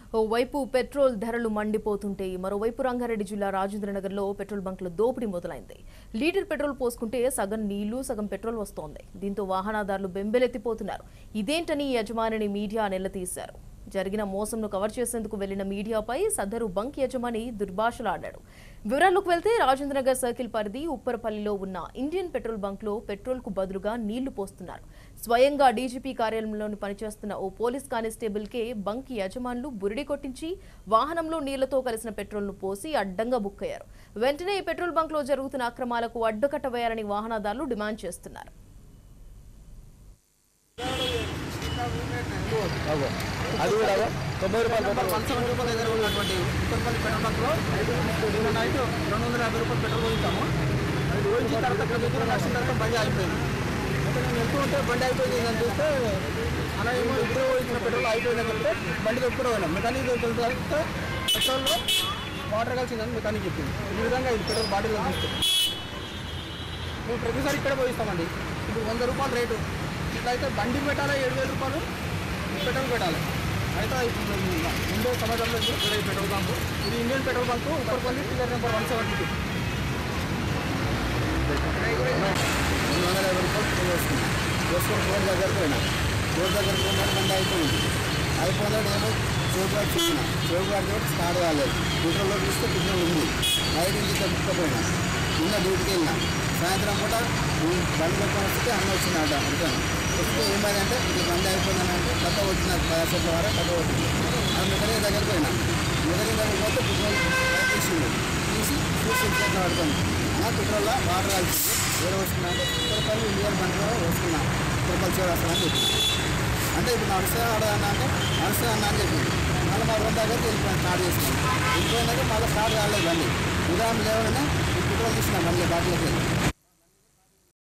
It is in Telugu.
ఓవైపు పెట్రోల్ ధరలు మండిపోతుంటే మరోవైపు రంగారెడ్డి జిల్లా రాజేంద్రనగర్లో పెట్రోల్ బంకుల దోపిడీ మొదలైంది లీటర్ పెట్రోల్ పోసుకుంటే సగం నీళ్లు సగం పెట్రోల్ వస్తోంది దీంతో వాహనదారులు బెంబెలెత్తిపోతున్నారు ఇదేంటని యజమానిని మీడియా నిలదీశారు జరిగిన మోసంను కవర్ చేసేందుకు వెళ్లిన మీడియాపై సదరు బంక్ యజమాని దుర్భాషలాడాడు వివరాల్లోకి వెళ్తే రాజేంద్రనగర్ సర్కిల్ పరిధి ఉప్పరపల్లిలో ఉన్న ఇండియన్ పెట్రోల్ బంక్లో పెట్రోల్కు బదులుగా నీళ్లు పోస్తున్నారు స్వయంగా డీజీపీ కార్యాలయంలోని పనిచేస్తున్న ఓ పోలీస్ కానిస్టేబుల్కే బంక్ యజమానులు బురిడి కొట్టించి వాహనంలో నీళ్లతో కలిసిన పెట్రోల్ను పోసి అడ్డంగా బుక్ అయ్యారు వెంటనే ఈ పెట్రోల్ బంక్లో జరుగుతున్న అక్రమాలకు అడ్డుకట్ట వేయాలని వాహనదారులు డిమాండ్ చేస్తున్నారు అది కూడా తొంభై రూపాయలు నెంబర్ వన్ సెవెంటీ రూపాయల దగ్గర ఉన్నటువంటి ఉత్తరపల్లి పెట్రోల్ బంక్లో నిన్న నైట్ రెండు వందల యాభై రూపాయలు పెట్రోల్ పోయించాము అది పోయించిన తర్వాత కొద్ది దూరం నడిచిన తర్వాత బండి అయిపోయింది అయితే నేను వెళ్తూ ఉంటే బండి అయిపోయింది అని చూస్తే అలా ఏమో ఇప్పుడు పోయించిన పెట్రోల్ అయిపోయిందని చెప్తే బండి ఎప్పుడు పోయినాం మెకానిక్ వెళ్తున్న తర్వాత పెట్రోల్లో వాటర్ కలిసిందని మెకానిక్ చెప్పింది ఈ విధంగా ఇది పెట్రోల్ బాటిల్లో తీస్తే మేము ప్రతిసారి ఇక్కడ పోయిస్తామండి ఇప్పుడు వంద రూపాయలు రేటు ఇట్లా అయితే బండి పెట్టాలి ఏడు వేల రూపాయలు పెట్రోల్ పెట్టాలి అయితే ఇప్పుడు మేము ముందే సమాజంలో ఉంది ఇక్కడ ఈ పెట్రోల్ బంకు ఇది Indian petrol bunk Upparpally tiller number one seventy two రెండు వందల యాభై రూపాయలు పే చేసుకున్నాం చేసుకొని రోడ్ దగ్గరకు పోయినా రోడ్ దగ్గరకు పోయినా బండి అయిపోయింది అయిపోయినాడు ఏమో చెవు గారు చూసిన చెవు గారి తోటి స్టార్ట్ కాలేదు పెట్రోల్లో చూస్తే పెట్రోల్ ఉంది నైట్ ఇంటికి తగ్గుకపోయినా నిన్న డ్యూటీకి వెళ్ళినా సాయంత్రం పూట ఉమ్, బండి పెట్టుకొని వస్తే అన్న వచ్చిందట రిటర్న్ వస్తే ఏమైందంటే ఇది బండి అయిపోయిందంటే కథ వచ్చింది పది సెట్ల వరకు కథ వచ్చింది ఆ మెకానిక్ దగ్గరికి పోయినా మెకానిక్ దగ్గరికి పోతే పెట్రోల్ బయట తీసిండు తీసి చూసి చేతిలో పడుతుంది ఆ పెట్రోల్లో వాటర్ కలిసింది వేరే వస్తున్నా అంటే రూపాయలు ఇండియన్ బండిలో వస్తున్నా రూపాయలు చివరి వస్తానని చెప్పింది అంటే ఇప్పుడు నడుస్తా ఆడదన్నా అంటే నడుస్తా అన్నా అని చెప్పింది మళ్ళీ మా రెండు దగ్గరికి వెళ్ళిపోయాను స్టార్ట్ చేసుకున్నాను వెళ్ళిపోయినాక మళ్ళీ స్టార్ట్ కాలేదు బండి ఉదయం లేవగానే ఈ పెట్రోల్ తీసిన మళ్ళీ బాటిలోకి వెళ్ళి